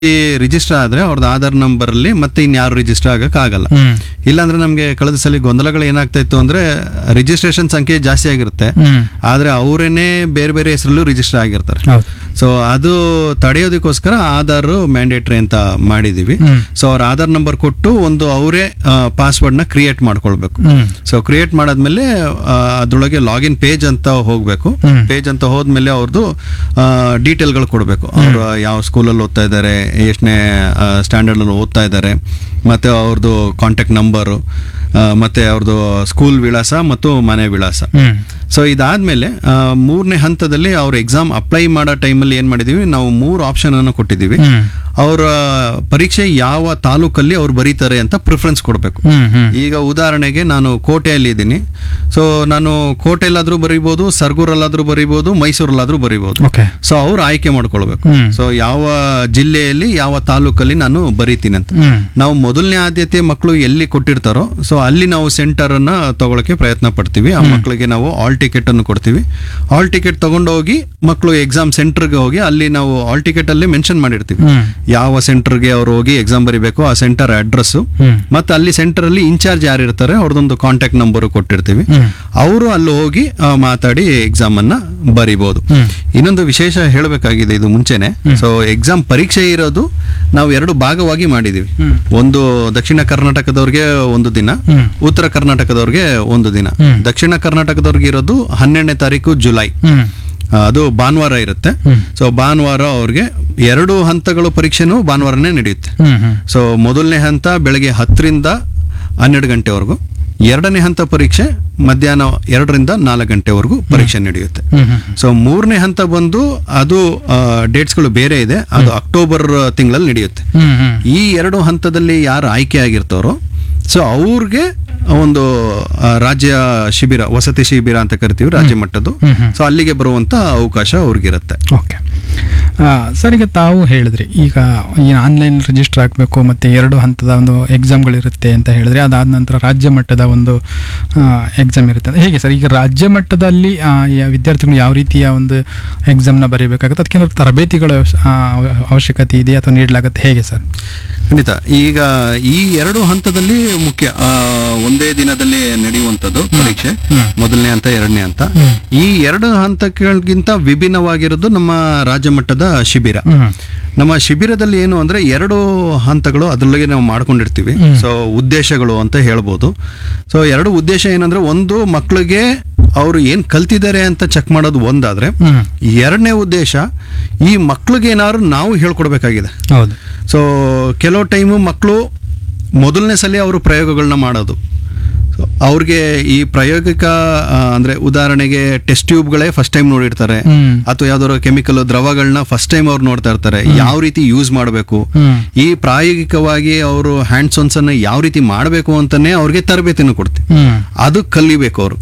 Register ಆದ್ರೆ ಅವ್ರದ್ದು Aadhaar number ಅಲ್ಲಿ ಮತ್ತೆ ಇನ್ಯಾರು ರಿಜಿಸ್ಟರ್ ಆಗಕ್ ಆಗಲ್ಲ ಹ್ಮ್ ಇಲ್ಲಾಂದ್ರೆ ನಮ್ಗೆ ಕಳೆದ ಸಲ ಗೊಂದಲಗಳು ಏನಾಗ್ತಾ ಇತ್ತು ಅಂದ್ರೆ ರಿಜಿಸ್ಟ್ರೇಷನ್ ಸಂಖ್ಯೆ ಜಾಸ್ತಿ ಆಗಿರುತ್ತೆ ಹ್ಮ್ ಆದ್ರೆ ಅವರೇನೆ ಬೇರೆ ಬೇರೆ ಹೆಸರಲ್ಲೂ ರಿಜಿಸ್ಟರ್ ಆಗಿರ್ತಾರೆ ಹೌದು ಸೊ ಅದು ತಡೆಯೋದಕ್ಕೋಸ್ಕರ ಆಧಾರ್ ಮ್ಯಾಂಡೇಟ್ರಿ ಅಂತ ಮಾಡಿದೀವಿ ಹ್ಮ್ ಸೊ ಅವ್ರ ಆಧಾರ್ ನಂಬರ್ ಕೊಟ್ಟು ಒಂದು ಅವರೇ ಪಾಸ್ವರ್ಡ್ ನ ಕ್ರಿಯೇಟ್ ಮಾಡ್ಕೊಳ್ಬೇಕು ಹ್ಮ್ ಸೊ ಕ್ರಿಯೇಟ್ ಮಾಡಾದ್ಮೇಲೆ ಆ, ಅದ್ರೊಳಗೆ ಲಾಗಿನ್ ಪೇಜ್ ಅಂತ ಹೋಗ್ಬೇಕು ಹ್ಮ್. ಪೇಜ್ ಅಂತ ಹೋದ್ಮೇಲೆ ಅವ್ರದ್ದು ಡೀಟೇಲ್ಗಳು ಕೊಡಬೇಕು ಅವರು ಯಾವ ಸ್ಕೂಲಲ್ಲಿ ಓದ್ತಾ ಇದ್ದಾರೆ ಎಷ್ಟನೇ ಸ್ಟ್ಯಾಂಡರ್ಡ್ ಅಲ್ಲಿ ಓದ್ತಾ ಇದ್ದಾರೆ ಮತ್ತೆ ಅವ್ರದ್ದು ಕಾಂಟ್ಯಾಕ್ಟ್ ನಂಬರು ಮತ್ತೆ ಅವ್ರದ್ದು ಸ್ಕೂಲ್ ವಿಳಾಸ ಮತ್ತು ಮನೆ ವಿಳಾಸ ಹ್ಮ್ ಸೊ ಇದಾದ್ಮೇಲೆ ಆ, ಮೂರನೇ ಹಂತದಲ್ಲಿ ಅವ್ರ ಎಕ್ಸಾಮ್ ಅಪ್ಲೈ ಮಾಡೋ ಟೈಮಲ್ಲಿ ಏನ್ ಮಾಡಿದೀವಿ ನಾವು ಮೂರು ಆಪ್ಷನ್ ಅನ್ನು ಕೊಟ್ಟಿದ್ದೀವಿ ಹ್ಮ್ ಅವರ ಪರೀಕ್ಷೆ ಯಾವ ತಾಲೂಕಲ್ಲಿ ಅವ್ರು ಬರೀತಾರೆ ಅಂತ ಪ್ರಿಫರೆನ್ಸ್ ಕೊಡಬೇಕು ಹ್ಮ್ ಹ್ಮ್ ಈಗ ಉದಾಹರಣೆಗೆ ನಾನು ಕೋಟೆಯಲ್ಲಿ ಇದ್ದೀನಿ ಸೊ ನಾನು ಕೋಟೆಯಲ್ಲಾದ್ರೂ ಬರೀಬೋದು ಸರ್ಗೂರಲ್ಲಾದ್ರೂ ಬರೀಬೋದು ಮೈಸೂರಲ್ಲಾದ್ರೂ ಬರೀಬೋದು ಓಕೆ ಸೊ ಅವ್ರು ಆಯ್ಕೆ ಮಾಡ್ಕೊಳ್ಬೇಕು ಹ್ಮ್. ಸೊ ಯಾವ ಜಿಲ್ಲೆಯಲ್ಲಿ ಯಾವ ತಾಲೂಕಲ್ಲಿ ನಾನು ಬರೀತೀನಿ ಅಂತ ಹ್ಮ್ ನಾವು ಮೊದಲನೇ ಆದ್ಯತೆ ಮಕ್ಕಳು ಎಲ್ಲಿ ಕೊಟ್ಟಿರ್ತಾರೋ ಸೊ ಅಲ್ಲಿ ನಾವು ಸೆಂಟರ್ ಅನ್ನ ತಗೊಳಕ್ಕೆ ಪ್ರಯತ್ನ ಪಡ್ತೀವಿ ಆ ಮಕ್ಕಳಿಗೆ ನಾವು ಆಲ್ ಟಿಕೆಟ್ ಅನ್ನು ಕೊಡ್ತೀವಿ ಆಲ್ ಟಿಕೆಟ್ ತಗೊಂಡೋಗಿ ಮಕ್ಕಳು ಎಕ್ಸಾಮ್ ಸೆಂಟರ್ಗೆ ಹೋಗಿ ಅಲ್ಲಿ ನಾವು ಆಲ್ ಟಿಕೆಟ್ ಅಲ್ಲಿ ಮೆನ್ಷನ್ ಮಾಡಿರ್ತೀವಿ ಹ್ಮ್ ಯಾವ ಸೆಂಟರ್ಗೆ ಅವ್ರು ಹೋಗಿ ಎಕ್ಸಾಮ್ ಬರೀಬೇಕು ಆ ಸೆಂಟರ್ ಅಡ್ರೆಸ್ ಹ್ಮ್ ಮತ್ತೆ ಅಲ್ಲಿ ಸೆಂಟರ್ ಅಲ್ಲಿ ಇನ್ಚಾರ್ಜ್ ಯಾರು ಇರ್ತಾರೆ ಅವ್ರದ್ದೊಂದು ಕಾಂಟ್ಯಾಕ್ಟ್ ನಂಬರ್ ಕೊಟ್ಟಿರ್ತೀವಿ ಹ್ಮ್ ಅವರು ಅಲ್ಲಿ ಹೋಗಿ ಆ, ಮಾತಾಡಿ ಎಕ್ಸಾಮ್ ಅನ್ನ ಬರಿಬಹುದು ಹ್ಮ್ ಇನ್ನೊಂದು ವಿಶೇಷ ಹೇಳಬೇಕಾಗಿದೆ ಇದು ಮುಂಚೆನೆ ಸೊ ಎಕ್ಸಾಮ್ ಪರೀಕ್ಷೆ ಇರೋದು ನಾವು ಎರಡು ಭಾಗವಾಗಿ ಮಾಡಿದೀವಿ ಹ್ಮ್. ಒಂದು ದಕ್ಷಿಣ ಕರ್ನಾಟಕದವ್ರಿಗೆ ಒಂದು ದಿನ ಹ್ಮ್ ಉತ್ತರ ಕರ್ನಾಟಕದವ್ರಿಗೆ ಒಂದು ದಿನ ಹ್ಮ್. ದಕ್ಷಿಣ ಕರ್ನಾಟಕದವ್ರಿಗೆ ಇರೋದು ಹನ್ನೆರಡನೇ ತಾರೀಕು ಜುಲೈ ಹ್ಮ್ ಆ, ಅದು ಭಾನುವಾರ ಇರುತ್ತೆ ಹ್ಮ್. ಸೊ ಭಾನುವಾರ ಅವ್ರಿಗೆ ಎರಡು ಹಂತಗಳು ಪರೀಕ್ಷೆನೂ ಭಾನುವಾರನೇ ನಡೆಯುತ್ತೆ ಹ್ಮ್ ಹ್ಮ್ ಸೊ ಮೊದಲನೇ ಹಂತ ಬೆಳಗ್ಗೆ ಹತ್ತರಿಂದ ಹನ್ನೆರಡು ಗಂಟೆವರೆಗೂ ಎರಡನೇ ಹಂತ ಪರೀಕ್ಷೆ ಮಧ್ಯಾಹ್ನ ಎರಡರಿಂದ ನಾಲ್ಕು ಗಂಟೆವರೆಗೂ ಪರೀಕ್ಷೆ ನಡೆಯುತ್ತೆ ಹ್ಮ್ ಹ್ಮ್ ಸೊ ಮೂರನೇ ಹಂತ ಬಂದು ಅದು ಡೇಟ್ಸ್ಗಳು ಬೇರೆ ಇದೆ ಅದು ಅಕ್ಟೋಬರ್ ತಿಂಗಳಲ್ಲಿ ನಡೆಯುತ್ತೆ ಹ್ಮ್ ಹ್ಮ್ ಈ ಎರಡು ಹಂತದಲ್ಲಿ ಯಾರು ಆಯ್ಕೆ ಆಗಿರ್ತಾರೋ ಸೊ ಅವ್ರಿಗೆ ಒಂದು ಆ, ರಾಜ್ಯ ಶಿಬಿರ ವಸತಿ ಶಿಬಿರ ಅಂತ ಕರಿತೀವಿ ರಾಜ್ಯ ಮಟ್ಟದ್ದು ಹ್ಮ್ ಹ್ಮ್ ಸೊ ಅಲ್ಲಿಗೆ ಬರುವಂತ ಅವಕಾಶ ಅವ್ರಿಗಿರುತ್ತೆ ಓಕೆ ಸರ್ ಈಗ ತಾವು ಹೇಳಿದ್ರಿ ಈಗ ಏನು ಆನ್ಲೈನ್ ರಿಜಿಸ್ಟರ್ ಆಗಬೇಕು ಮತ್ತು ಎರಡು ಹಂತದ ಒಂದು ಎಕ್ಸಾಮ್ಗಳಿರುತ್ತೆ ಅಂತ ಹೇಳಿದ್ರೆ ಅದಾದ ನಂತರ ರಾಜ್ಯ ಮಟ್ಟದ ಒಂದು ಎಕ್ಸಾಮ್ ಇರುತ್ತೆ ಹೇಗೆ ಸರ್ ಈಗ ರಾಜ್ಯ ಮಟ್ಟದಲ್ಲಿ ಆ, ಯ- ವಿದ್ಯಾರ್ಥಿಗಳು ಯಾವ ರೀತಿಯ ಒಂದು ಎಕ್ಸಾಮ್ನ ಬರೀಬೇಕಾಗುತ್ತೆ ಅದಕ್ಕೆ ಏನಾದ್ರು ತರಬೇತಿಗಳ ಆ, ಅವಶ್ಯಕತೆ ಇದೆ ಅಥವಾ ನೀಡಲಾಗುತ್ತೆ ಹೇಗೆ ಸರ್ ಖಂಡಿತ ಈಗ ಈ ಎರಡು ಹಂತದಲ್ಲಿ ಮುಖ್ಯ ಆ, ಒಂದೇ ದಿನದಲ್ಲಿ ನಡೆಯುವಂಥದ್ದು ಪರೀಕ್ಷೆ ಹ್ಮ್. ಮೊದಲನೇ ಹಂತ ಎರಡನೇ ಹಂತ ಹ್ಮ್. ಈ ಎರಡು ಹಂತಗಳಿಗಿಂತ ವಿಭಿನ್ನವಾಗಿರೋದು ನಮ್ಮ ರಾಜ್ಯ ಮಟ್ಟದ ಶಿಬಿರ ಹ್ಮ್ ನಮ್ಮ ಶಿಬಿರದಲ್ಲಿ ಏನು ಅಂದ್ರೆ ಎರಡು ಹಂತಗಳು ಅದರೊಳಗೆ ನಾವು ಮಾಡ್ಕೊಂಡಿರ್ತೀವಿ ಹ್ಮ್. ಸೊ ಉದ್ದೇಶಗಳು ಅಂತ ಹೇಳ್ಬೋದು ಸೊ ಎರಡು ಉದ್ದೇಶ ಏನಂದ್ರೆ ಒಂದು ಮಕ್ಕಳಿಗೆ ಅವರು ಏನ್ ಕಲ್ತಿದ್ದಾರೆ ಅಂತ ಚೆಕ್ ಮಾಡೋದು ಒಂದಾದ್ರೆ ಹ್ಮ್ ಎರಡನೇ ಉದ್ದೇಶ ಈ ಮಕ್ಳಿಗೆ ಏನಾದ್ರು ನಾವು ಹೇಳ್ಕೊಡ್ಬೇಕಾಗಿದೆ ಹೌದು ಸೊ ಕೆಲವು ಟೈಮು ಮಕ್ಕಳು ಮೊದಲನೇ ಸಲ ಅವರು ಪ್ರಯೋಗಗಳನ್ನ ಮಾಡೋದು ಸೊ ಅವ್ರಿಗೆ ಈ ಪ್ರಾಯೋಗಿಕ ಆ, ಅಂದ್ರೆ ಉದಾಹರಣೆಗೆ ಟೆಸ್ಟ್ ಟ್ಯೂಬ್ಗಳೇ ಫಸ್ಟ್ ಟೈಮ್ ನೋಡಿರ್ತಾರೆ ಹ್ಮ್ ಅಥವಾ ಯಾವ್ದಾದ್ರು ಕೆಮಿಕಲ್ ದ್ರವಗಳನ್ನ ಫಸ್ಟ್ ಟೈಮ್ ಅವ್ರು ನೋಡ್ತಾ ಇರ್ತಾರೆ ಯಾವ ರೀತಿ ಯೂಸ್ ಮಾಡಬೇಕು ಹ್ಮ್ ಈ ಪ್ರಾಯೋಗಿಕವಾಗಿ ಅವರು ಹ್ಯಾಂಡ್ಸ್ ಆನ್ಸ್ ಅನ್ನ ಯಾವ ರೀತಿ ಮಾಡಬೇಕು ಅಂತಾನೆ ಅವ್ರಿಗೆ ತರಬೇತಿನ ಕೊಡ್ತೀವಿ ಹ್ಮ್ ಅದು ಕಲಿಬೇಕು ಅವರು